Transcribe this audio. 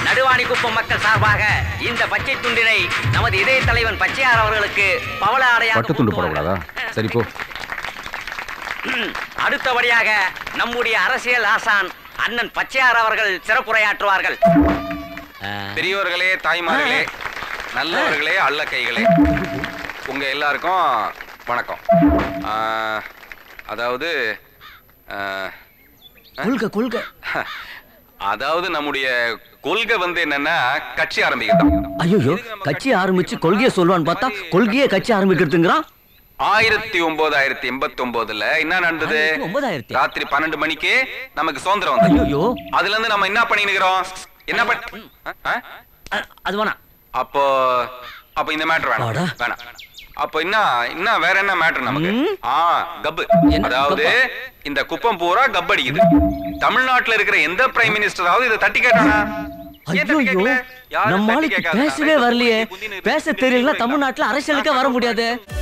நடுவாணிக்குப்பம் மக்கள் சார்பாக இந்த பச்சை துண்டினை நமது இதய தலைவன் பச்சையார் அவர்களுக்கு பவள ஆடையாக பட்டு துண்டு போட்டுவார்கள். போடக்கூடாதா சரி போ அடுத்தபடியாக நம்முடைய அரசியல் ஆசான் அண்ணன் பச்சையார் அவர்கள் சிறப்புரையாற்றுவார்கள் பெரியோர்களே தாய்மார்களே நல்லவர்களே அல்ல கைகளே உங்க எல்லாருக்கும் வணக்கம் ஆ, அதாவது ஆ, கொள்க கொள்க அதாவது நம்முடைய கொள்கை வந்து என்னன்னா கட்சி ஆரம்பிக்கிறோம் ஐயோ கட்சி ஆரம்பிச்சு கொள்கையை சொல்லுவான்னு பார்த்தா கொள்கையே கட்சி ஆரம்பிக்கிறதுங்கிறான் ஆயிரத்தி ஒன்பதாயிரத்தி எண்பத்தி ஒன்பதுல என்ன நடந்தது ஒன்பதாயிரத்தி ராத்திரி பன்னெண்டு மணிக்கு நமக்கு சுதந்திரம் வந்து ஐயோ அதுல இருந்து நம்ம என்ன பண்ணிக்கிறோம் என்ன பண்ண ஆ? ஆ? அது வேணாம் அப்போ அப்ப இந்த மேட்டர் வேணாம் அடா. வேணாம் அப்போ என்ன என்ன வேற என்ன மேட்டர் நமக்கு ஆ கப்பு என்ன அதாவது இந்த குப்பம் பூரா கப் அடிக்குது தமிழ்நாட்டுல இருக்கிற எந்த பிரைம் மினிஸ்டராவது இதை தட்டி கேட்டானா ஏன் தட்டி ஐயோ கேட்கல? யாரும் நம்ம தட்டி ஆளுக்கு கேட்காத. பேசவே வரலையே பேச தெரியலன்னா தமிழ்நாட்டுல அரசியலுக்கே வர முடியாது